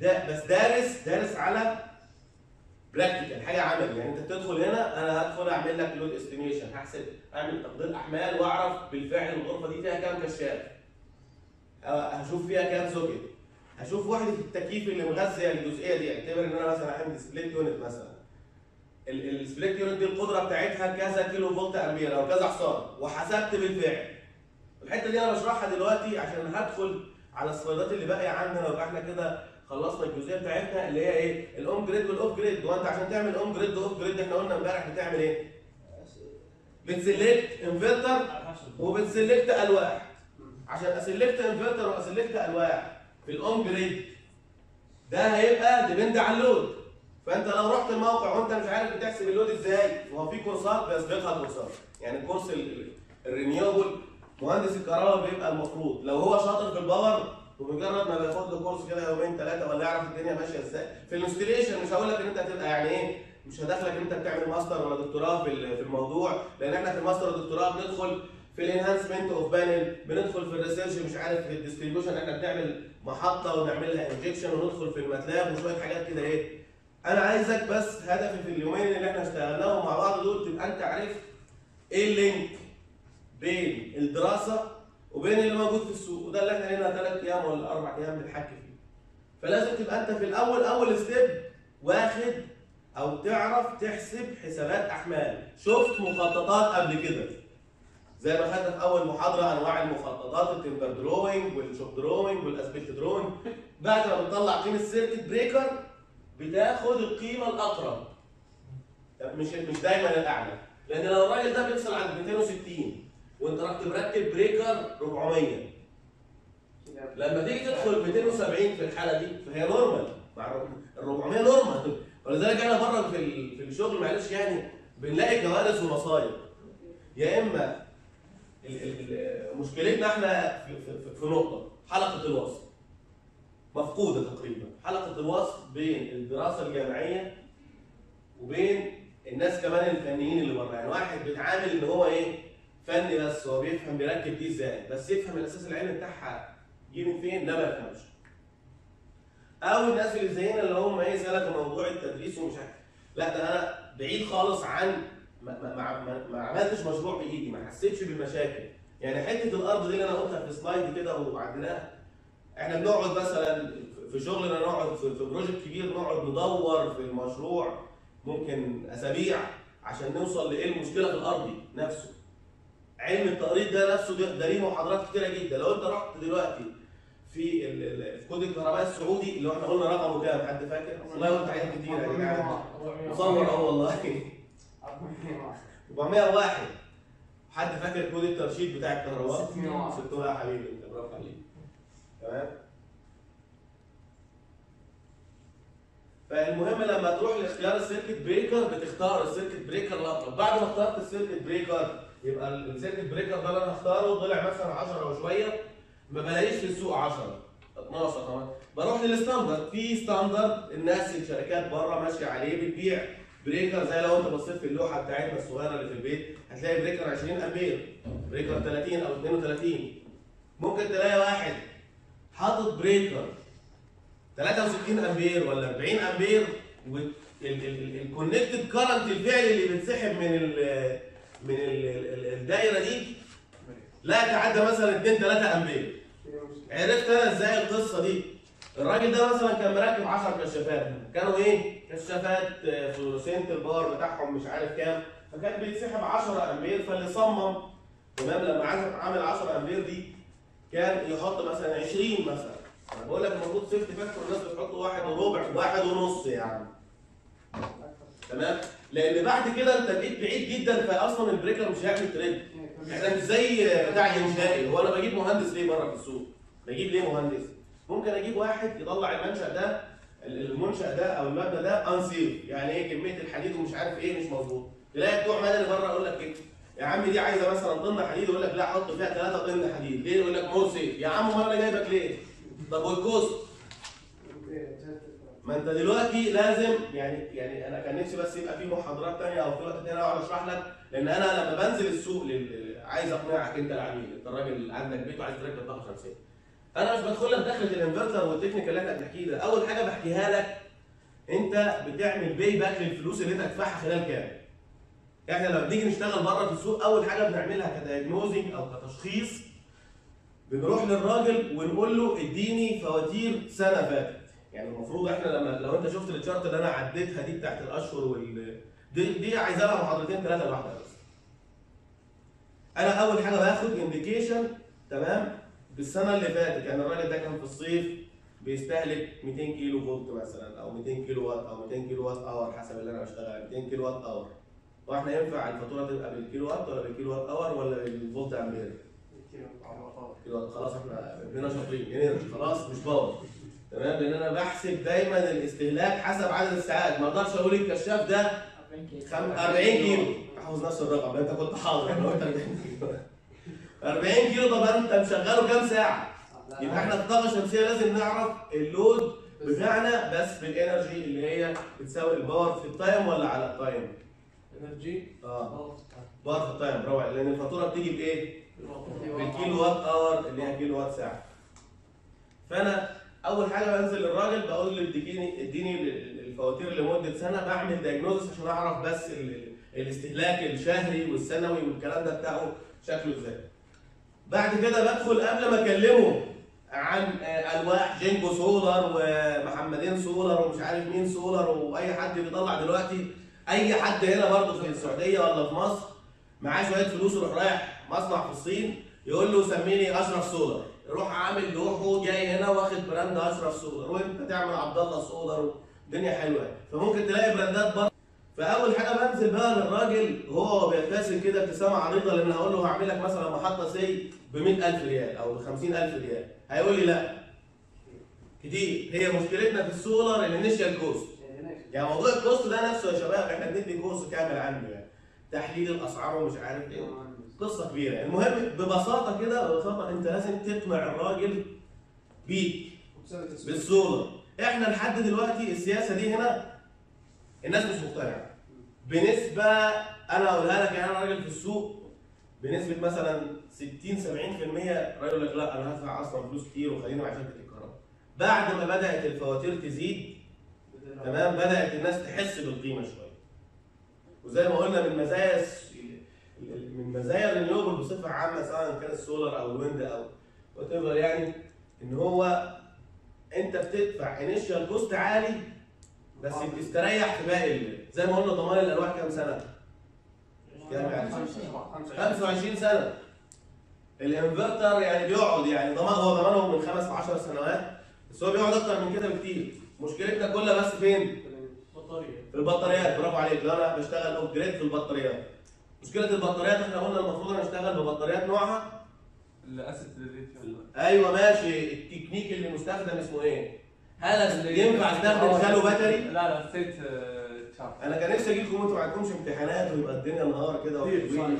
ده بس دارس دارس على براكتيكال حاجه عملي يعني انت بتدخل هنا انا هدخل اعمل لك لود استيميشن هحسب اعمل تقدير احمال واعرف بالفعل الغرفه دي فيها كام كشاف أه، هشوف فيها كام سوكت هشوف وحده التكييف اللي مغذيه الجزئيه دي اعتبر ان انا مثلا عندي سبليت يونت مثلا السبليت يونت دي القدره بتاعتها كذا كيلو فولت امبير او كذا حصان وحسبت بالفعل الحته دي انا بشرحها دلوقتي عشان هدخل على السلايدات اللي باقيه عندنا ويبقى احنا كده خلصنا الجزئيه بتاعتنا اللي هي ايه الاون جريد والاوف جريد وانت عشان تعمل اون جريد واوف جريد احنا قلنا امبارح بتعمل ايه بتسلكت انفرتر وبتسلكت الواح عشان اسلكت انفرتر واسلكت الواح في الاون جريد ده هيبقى ديبند على اللود فانت لو رحت الموقع وانت مش عارف بتحسب اللود ازاي هو في كورسات بيسبقها كورسات يعني كورس الرينيوبل مهندس الكهرباء بيبقى المفروض لو هو شاطر في الباور ومجرد ما بياخد له كورس كده يومين ثلاثه ولا يعرف الدنيا ماشيه ازاي في الانستليشن مش هقول لك ان انت هتبقى يعني ايه مش هدخلك ان انت بتعمل ماستر ولا دكتوراه في ال- في الموضوع لان احنا في الماستر والدكتوراه بندخل في الانهانسمنت اوف بانل بندخل في الريسيرش مش عارف في الديستريبيوشن احنا بنعمل محطه ونعمل لها انجكشن وندخل في الماتلاب وشويه حاجات كده ايه انا عايزك بس هدفي في اليومين اللي احنا اشتغلناهم مع بعض دول تبقى انت عرفت ايه اللينك بين الدراسه وبين اللي موجود في السوق وده اللي احنا لنا ثلاث ايام ولا اربع ايام بنحكي فيه فلازم تبقى انت في الاول اول ستيب واخد او تعرف تحسب حسابات احمال شفت مخططات قبل كده زي ما خدنا في اول محاضره انواع المخططات التمبر دروينج والشوب دروينج والاسبكت دروينج بعد ما بتطلع قيمه السيركت بريكر بتاخد القيمه الاقرب مش مش دايما الاعلى لان لو الراجل ده بيفصل عند 260 وانت رحت مركب بريكر 400 لما تيجي تدخل 270 في الحاله دي فهي نورمال مع ال 400 نورمال ولذلك انا بره في ال- في الشغل معلش يعني بنلاقي كوارث ومصايب يا اما ال- ال- ال- مشكلتنا احنا في, في, في نقطه حلقه الوصل مفقوده تقريبا حلقه الوصل بين الدراسه الجامعيه وبين الناس كمان الفنيين اللي بره يعني واحد بيتعامل ان هو ايه فني بس هو بيفهم بيركب دي ازاي بس يفهم الاساس العلمي بتاعها جه من فين ده ما يفهمش او الناس اللي زينا اللي هم ايه سالك موضوع التدريس ومش عارف لا ده انا بعيد خالص عن ما, ما, ما, ما, ما عملتش مشروع بايدي ما حسيتش بالمشاكل يعني حته الارض دي اللي انا قلتها في سلايد كده وعديناها احنا بنقعد مثلا في شغلنا نقعد في, في بروجكت كبير نقعد ندور في المشروع ممكن اسابيع عشان نوصل لايه المشكله في الارضي نفسه علم التقريض ده نفسه ده, ده ليه محاضرات كتيره جدا لو انت رحت دلوقتي في ال- ال- في كود الكهرباء السعودي اللي هو احنا قلنا رقمه كام حد فاكر؟ والله قلت حاجات كتير يا جدعان مصور اهو والله 401 حد فاكر كود الترشيد بتاع الكهرباء؟ 601. 600 يا حبيبي انت برافو عليك تمام فالمهم لما تروح لاختيار السيركت بريكر بتختار السيركت بريكر الافضل بعد ما اخترت السيركت بريكر يبقى السيركت بريكر ده اللي انا هختاره طلع مثلا 10 وشويه ما بلاقيش في السوق 10 12 كمان بروح للستاندرد في ستاندرد الناس الشركات بره ماشيه عليه بتبيع بريكر زي لو انت بصيت في اللوحه بتاعتنا الصغيره اللي في البيت هتلاقي بريكر 20 امبير بريكر 30 او 32 ممكن تلاقي واحد حاطط بريكر 63 امبير ولا 40 امبير والكونكتد كارنت الفعلي اللي بيتسحب من ال من ال ال- الدايره دي لا يتعدى مثلا 2 3 امبير عرفت انا ازاي القصه دي الراجل ده مثلا كان مركب 10 كشافات كانوا ايه كشافات آه، فلوسنت الباور بتاعهم مش عارف كام فكان بيتسحب 10 امبير فاللي صمم تمام لما عزم عامل 10 امبير دي كان يحط مثلا 20 مثلا انا بقول لك المفروض سيفتي فاكتور الناس بتحط واحد وربع واحد ونص يعني تمام لان بعد كده انت بقيت بعيد جدا فاصلا البريكر مش هيعمل تريد احنا مش زي بتاع انشائي هو انا بجيب مهندس ليه بره في السوق بجيب ليه مهندس ممكن اجيب واحد يطلع المنشا ده المنشا ده او المبنى ده انسيف يعني ايه كميه الحديد ومش عارف ايه مش مظبوط تلاقي بتوع مدني بره يقول لك ايه يا عم دي عايزه مثلا طن حديد يقول لك لا حط فيها 3 طن حديد ليه يقول لك مور سيف يا عم امال انا جايبك ليه طب والكوست ما انت دلوقتي لازم يعني يعني انا كان نفسي بس يبقى في محاضرات تانية او في وقت تاني اقعد اشرح لك لان انا لما بنزل السوق لل... عايز اقنعك انت العميل انت الراجل اللي عندك بيت وعايز تركب طاقه شمسيه انا مش بدخل لك دخله الانفرتر والتكنيكال اللي احنا بنحكيه ده اول حاجه بحكيها لك انت بتعمل باي باك للفلوس اللي انت هتدفعها خلال كام احنا لما بنيجي نشتغل بره في السوق اول حاجه بنعملها كدايجنوزنج او كتشخيص بنروح للراجل ونقول له اديني فواتير سنه فاتت يعني المفروض احنا لما لو انت شفت التشارت اللي انا عديتها دي بتاعت الاشهر وال دي, دي عايزه لها محاضرتين ثلاثه لوحدها بس انا اول حاجه باخد انديكيشن تمام بالسنه اللي فاتت يعني الراجل ده كان في الصيف بيستهلك 200 كيلو فولت مثلا او 200 كيلو وات او 200 كيلو وات اور حسب اللي انا بشتغل 200 كيلو وات اور واحنا ينفع الفاتوره تبقى بالكيلو وات ولا بالكيلو وات اور ولا بالفولت امبير كيلو وات خلاص احنا بقينا شاطرين انرجي خلاص مش باور تمام لان انا بحسب دايما الاستهلاك حسب عدد الساعات ما اقدرش اقول الكشاف ده خم- 40 كيلو حافظ نفس الرقم انت كنت حاضر انا قلت 40 كيلو 40 كيلو طب انت مشغله كام ساعه؟ يبقى احنا في الطاقه الشمسيه لازم نعرف اللود بتاعنا بس بالانرجي اللي هي بتساوي الباور في التايم ولا على التايم؟ انرجي اه باور في التايم برافو عليك لان الفاتوره بتيجي بايه؟ بالكيلو وات اور اللي هي كيلو وات ساعه. فانا اول حاجه بنزل للراجل بقول له اديني اديني الفواتير لمده سنه بعمل دايجنوزس عشان اعرف بس ال- الاستهلاك الشهري والسنوي والكلام ده بتاعه شكله ازاي. بعد كده بدخل قبل ما اكلمه عن آه، الواح جينكو سولار ومحمدين سولار ومش عارف مين سولار واي حد بيطلع دلوقتي اي حد هنا برضه في السعوديه ولا في مصر معاه شويه فلوس يروح رايح مصنع في الصين يقول له سميني اشرف سولار يروح عامل لوحه جاي هنا واخد براند اشرف سولار وانت تعمل عبد الله سولار الدنيا حلوه فممكن تلاقي براندات برضه فاول حاجه بنزل بقى للراجل وهو بيبتسم كده ابتسامه عريضه لان هقول له هعمل لك مثلا محطه سي ب 100000 ريال او ب 50000 ريال هيقول لي لا كتير هي مشكلتنا في السولار الانيشال كوست يعني موضوع الكوست ده نفسه يا شباب احنا بندي كورس كامل عنه يعني تحليل الاسعار ومش عارف ايه قصه كبيره المهم ببساطه كده ببساطه انت لازم تقنع الراجل بيك بالسولار احنا لحد دلوقتي السياسه دي هنا الناس مش مقتنعه بنسبه انا اقولها لك يعني انا راجل في السوق بنسبه مثلا 60 70% راجل يقول لك لا انا هدفع اصلا فلوس كتير وخليني مع شركه الكهرباء بعد ما بدات الفواتير تزيد تمام بدات الناس تحس بالقيمه شويه وزي ما قلنا من مزايا الس- من مزايا الرينيوبل بصفه عامه سواء كان السولار او الويند او وات يعني ان هو انت بتدفع انيشال كوست عالي بس بتستريح في باقي ال- زي ما قلنا ضمان الالواح كام سنه؟ كام يعني؟ 25 سنه الانفرتر يعني بيقعد يعني ضمان هو ضمانه من خمس ل 10 سنوات بس هو بيقعد اكتر من كده بكتير مشكلتنا كلها بس فين؟ بطاريه في البطاريات برافو عليك لو انا بشتغل اوف جريد في البطاريات مشكله البطاريات احنا قلنا المفروض نشتغل ببطاريات نوعها الاسيد الليثيوم ايوه ماشي التكنيك اللي مستخدم اسمه ايه؟ هل ينفع استخدم شالو باتري؟ لا لا نسيت آه، تشارج انا كان نفسي اجي لكم وانتوا ما عندكمش امتحانات ويبقى الدنيا نهار كده وحلوين.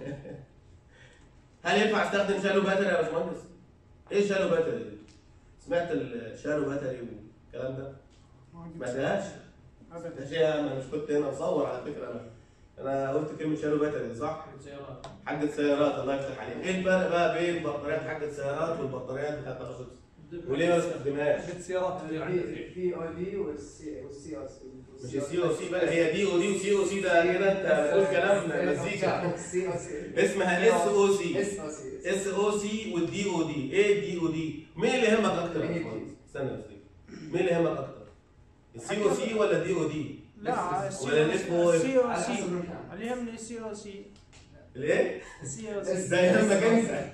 هل ينفع استخدم شالو باتري يا باشمهندس؟ ايه شالو باتري؟ دي؟ سمعت الشالو باتري والكلام ده؟ ما سمعتهاش؟ ده شيء انا مش كنت هنا مصور على فكره انا انا قلت كلمه شالو باتري صح؟ سيارات حاجه سيارات الله يفتح عليك ايه الفرق بقى بين بطاريات حاجه سيارات والبطاريات بتاعت تخصص وليه ما بستخدمهاش؟ قد سيارات في او دي والسي والسي او سي مش السي او سي بقى هي دي او دي وسي او سي ده كده انت بتقول كلام مزيكا سي او سي اسمها اس او سي اس او سي اس او سي والدي او دي ايه الدي او دي مين اللي يهمك اكتر يا هي دي. باشمهندس؟ استنى يا استاذ مين اللي يهمك اكتر السي او سي ولا الدي او دي لا ولا الاسم السي او على سي حسب المكان اللي يهمني السي او سي الايه السي او اس- سي ده يهمك انت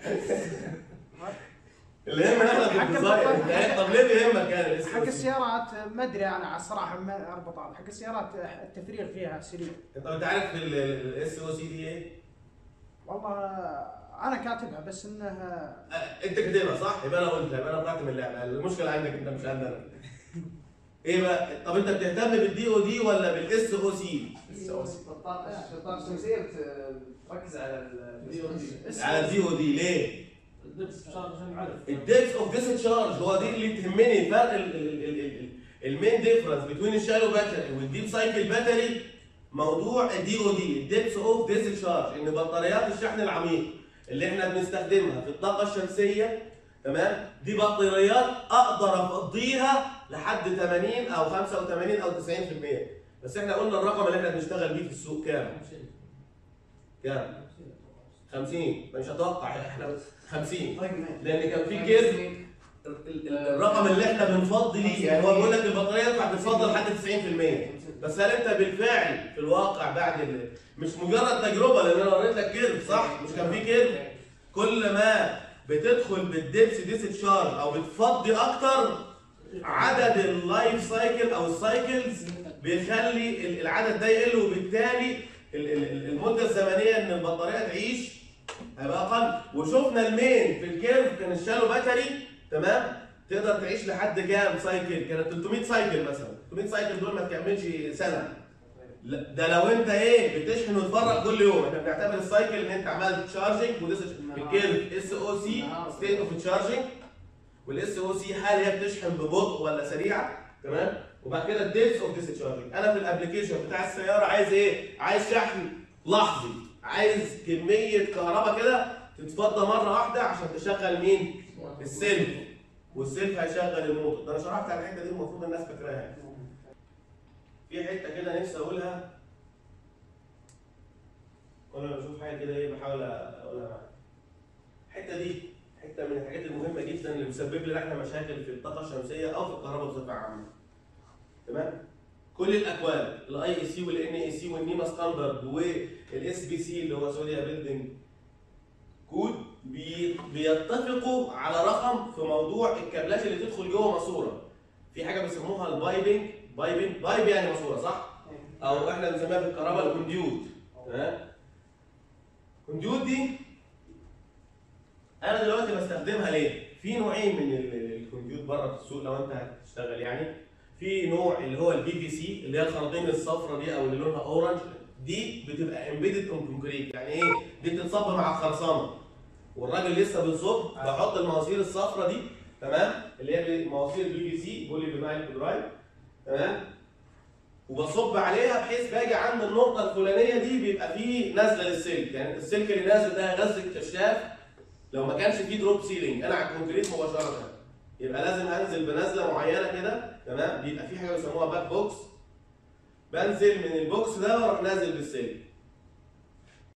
اللي يهمنا احنا في حق الديزاين البطارية. طب ليه بيهمك يعني الاس حق السيارات ما ادري انا على الصراحه ما اربط على حق السيارات التفريغ فيها سريع انت انت عارف الاس او سي دي ايه؟ والله انا كاتبها بس انها آه، انت كاتبها صح؟ يبقى انا قلتها يبقى انا طلعت من اللعبه المشكله عندك انت مش عندي انا ايه بقى؟ طب انت بتهتم بالدي او دي ولا بالاس او سي؟ اس او سي الطاقه الشمسيه بتركز على ال على الدي او دي ليه؟ الدبس شارج عشان نعرف الديبس اوف ديسشارج هو دي اللي تهمني فرق المين ديفرنس بين الشالو باتري والديب سايكل باتري موضوع الدي او دي الديبس اوف ديسشارج ان بطاريات الشحن العميق اللي احنا بنستخدمها في الطاقه الشمسيه تمام دي بطاريات اقدر افضيها لحد 80 او 85 او 90% بس احنا قلنا الرقم اللي احنا بنشتغل بيه في السوق كام؟ كام؟ 50 مش هتوقع احنا 50 لان كان في كيرف ال- ال- الرقم اللي احنا بنفضي ليه يعني هو بيقول لك البطاريه ينفع تتفضل لحد 90% بس هل انت بالفعل في الواقع بعد ال... مش مجرد تجربه لان انا وريت لك كيرف صح؟ مش كان في كيرف؟ كل ما بتدخل بالدبس ديسشارج او بتفضي اكتر عدد اللايف سايكل او السايكلز بيخلي ال- العدد ده يقل وبالتالي ال- ال- ال- المده الزمنيه ان البطاريه تعيش هيبقى اقل وشفنا المين في الكيرف كان الشالو باتري تمام تقدر تعيش لحد كام سايكل كانت 300 سايكل مثلا 300 سايكل دول ما تكملش سنه لا، ده لو انت ايه بتشحن وتفرغ كل يوم احنا بنعتبر السايكل ان انت عملت تشارجنج وده الكيرف اس او سي ستيت اوف تشارجنج والاس او سي هل هي بتشحن ببطء ولا سريعه تمام وبعد كده الديبس اوف ديسشارجنج انا في الابلكيشن بتاع السياره عايز ايه عايز شحن لحظي عايز كميه كهرباء كده تتفضى مره واحده عشان تشغل مين السلف والسلف هيشغل الموتور ده انا شرحت على الحته دي المفروض الناس فاكراها يعني. في حته كده نفسي اقولها وانا بشوف حاجه كده ايه بحاول اقولها معاك. الحته دي حته من الحاجات المهمه جدا اللي مسبب لنا احنا مشاكل في الطاقه الشمسيه او في الكهرباء بصفه عامه. تمام؟ كل الاكواد الاي اي سي والان اي سي والنيما ستاندرد والاس بي سي اللي هو سوريا بيلدينج كود بي بيتفقوا على رقم في موضوع الكابلات اللي تدخل جوه ماسوره. في حاجه بيسموها البايبنج بايبنج بايب يعني ماسوره صح؟ او احنا بنسميها في الكهرباء الكونديوت تمام؟ الكونديوت دي انا دلوقتي بستخدمها ليه؟ في نوعين من ال- الكمبيوت بره في السوق لو انت هتشتغل يعني في نوع اللي هو البي في سي اللي هي الخراطيم الصفراء دي او اللي لونها اورنج دي بتبقى امبيدد اون كونكريت يعني ايه؟ دي بتتصب مع الخرسانه والراجل لسه بيصب بحط المواسير الصفراء دي تمام اللي هي مواسير البي في سي بولي فينايل كلورايد تمام وبصب عليها بحيث باجي عند النقطه الفلانيه دي بيبقى فيه نزله للسلك يعني السلك اللي نازل ده هيغذي الكشاف لو ما كانش فيه دروب سيلينج انا على الكونكريت مباشره يبقى لازم انزل بنزله معينه كده تمام بيبقى في حاجه بيسموها باك بوكس بنزل من البوكس ده واروح نازل بالسلك